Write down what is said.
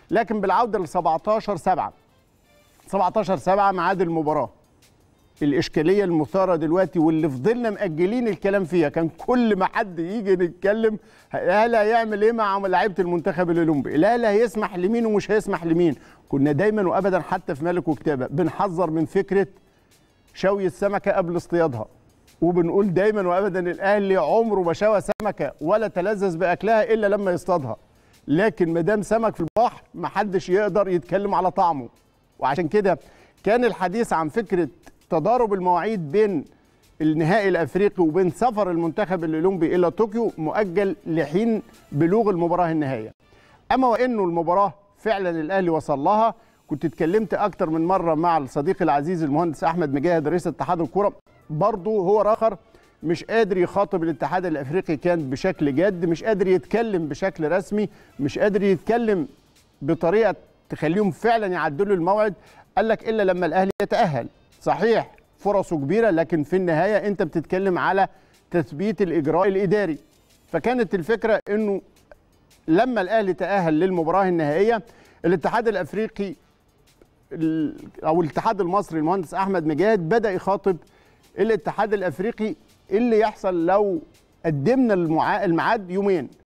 لكن بالعوده ل 17 7 17 7 ميعاد المباراه الاشكاليه المثاره دلوقتي واللي فضلنا مأجلين الكلام فيها كان كل ما حد يجي نتكلم الاهلي هيعمل ايه مع لعيبه المنتخب الاولمبي الاهلي هيسمح لمين ومش هيسمح لمين كنا دايما وابدا حتى في مالك وكتابه بنحذر من فكره شوي السمكه قبل اصطيادها وبنقول دايما وابدا الاهلي عمره ما شوى سمكه ولا تلذذ باكلها الا لما يصطادها لكن ما دام سمك في البحر ما حدش يقدر يتكلم على طعمه وعشان كده كان الحديث عن فكره تضارب المواعيد بين النهائي الافريقي وبين سفر المنتخب الاولمبي الى طوكيو مؤجل لحين بلوغ المباراه النهائيه اما وانه المباراه فعلا الاهلي وصل لها كنت اتكلمت اكتر من مره مع الصديق العزيز المهندس احمد مجاهد رئيس اتحاد الكره برضه هو اخر مش قادر يخاطب الاتحاد الافريقي كان بشكل جاد مش قادر يتكلم بشكل رسمي مش قادر يتكلم بطريقه تخليهم فعلا يعدلوا الموعد قال لك الا لما الاهلي يتاهل صحيح فرصه كبيره لكن في النهايه انت بتتكلم على تثبيت الاجراء الاداري فكانت الفكره انه لما الاهلي تاهل للمباراه النهائيه الاتحاد الافريقي او الاتحاد المصري المهندس احمد مجاهد بدا يخاطب الاتحاد الافريقي اللي يحصل لو قدمنا الميعاد يومين